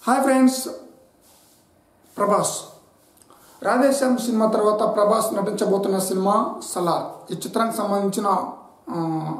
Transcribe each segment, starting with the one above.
hi friends Prabhas Radhe Shyam cinema తర్వాత Prabhas నటించబోతున్న cinema Salaar ఈ చిత్రానికి సంబంధించిన ఆ,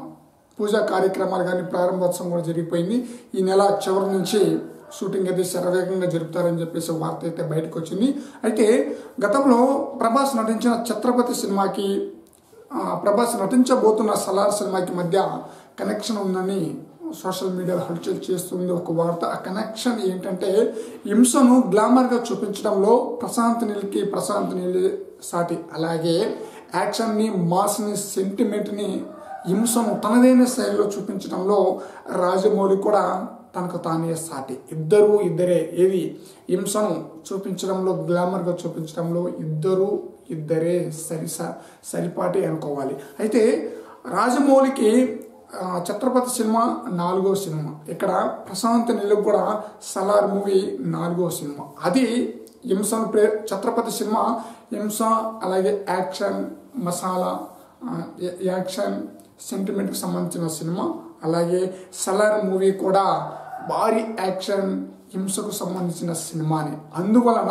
పూజా కార్యక్రమాలు కానీ ప్రారంభోత్సవం కూడా జరిగిపోయింది ఈ నెల చివరి నుంచి షూటింగ్ అయితే శరవేగంగా జరుపుతారని చెప్పేసి వార్త అయితే బయటకు వచ్చింది అయితే గతంలో ప్రభాస్ నటించిన ఛత్రపతి సినిమాకి ఆ, ప్రభాస్ నటించబోతున్న సలార్ సినిమాకి మధ్య కనెక్షన్ ఉందని సోషల్ మీడియాలో హల్చల్ చేస్తుంది ఒక వార్త ఆ కనెక్షన్ ఏంటంటే హింసను గ్లామర్గా చూపించడంలో ప్రశాంత్ నీల్కి ప్రశాంత్ నీల్ సాటి అలాగే యాక్షన్ని మాస్ని సెంటిమెంట్ని హింసను తనదైన శైలిలో చూపించడంలో రాజమౌళి కూడా తనకు తానే సాటి ఇద్దరు ఇద్దరే ఏది హింసను చూపించడంలో గ్లామర్గా చూపించడంలో ఇద్దరు ఇద్దరే సరిస సరిపాటి అనుకోవాలి అయితే రాజమౌళికి ఆ, ఛత్రపతి సినిమా నాలుగో సినిమా ఇక్కడ ప్రశాంత్ నీళ్ళకు కూడా సలార్ మూవీ నాలుగో సినిమా అది హింసను ప్రే ఛత్రపతి సినిమా హింస అలాగే యాక్షన్ మసాలా ఆ, యా- యాక్షన్ సెంటిమెంట్కి సంబంధించిన సినిమా అలాగే సలార్ మూవీ కూడా భారీ యాక్షన్ హింసకు సంబంధించిన సినిమాని అందువలన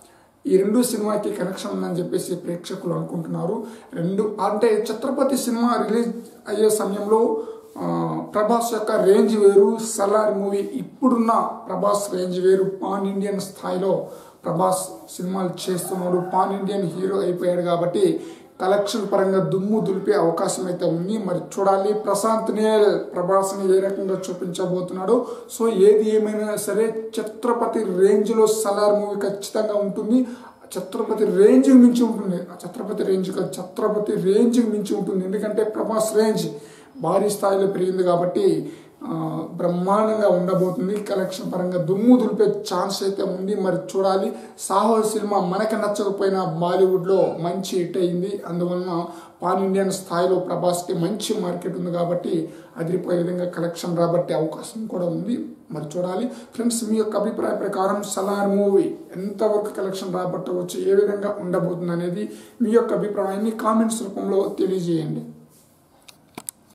ఈ రెండు సినిమాకి కనెక్షన్ ఉందని చెప్పేసి ప్రేక్షకులు అనుకుంటున్నారు రెండు అంటే ఛత్రపతి సినిమా రిలీజ్ అయ్యే సమయంలో ఆ, ప్రభాస్ యొక్క రేంజ్ వేరు సలార్ మూవీ ఇప్పుడున్న ప్రభాస్ రేంజ్ వేరు పాన్ ఇండియన్ స్థాయిలో ప్రభాస్ సినిమాలు చేస్తున్నాడు పాన్ ఇండియన్ హీరో అయిపోయాడు కాబట్టి కలెక్షన్ పరంగా దుమ్ము దులిపే అవకాశం అయితే ఉంది మరి చూడాలి ప్రశాంత్ నీల్ ప్రభాస్ని ఏ రకంగా చూపించబోతున్నాడు సో ఏది ఏమైనా సరే ఛత్రపతి రేంజ్లో సలార్ మూవీ ఖచ్చితంగా ఉంటుంది ఛత్రపతి రేంజ్ మించి ఉంటుంది ఆ ఛత్రపతి రేంజ్ కాదు ఛత్రపతి రేంజ్ మించి ఉంటుంది ఎందుకంటే ప్రభాస్ రేంజ్ భారీ స్థాయిలో పెరిగింది కాబట్టి ఆ, బ్రహ్మాండంగా ఉండబోతుంది కలెక్షన్ పరంగా దుమ్ము దులిపే ఛాన్స్ అయితే ఉంది మరి చూడాలి సాహో సినిమా మనకి నచ్చకపోయినా బాలీవుడ్లో మంచి హిట్ అయింది అందువలన పాన్ ఇండియన్ స్థాయిలో ప్రభాస్కి మంచి మార్కెట్ ఉంది కాబట్టి అదిరిపోయే విధంగా కలెక్షన్ రాబట్టే అవకాశం కూడా ఉంది మరి చూడాలి ఫ్రెండ్స్ మీ యొక్క అభిప్రాయ ప్రకారం సలార్ మూవీ ఎంతవరకు కలెక్షన్ రాబట్టవచ్చు ఏ విధంగా ఉండబోతుంది అనేది మీ యొక్క అభిప్రాయాన్ని కామెంట్స్ రూపంలో తెలియజేయండి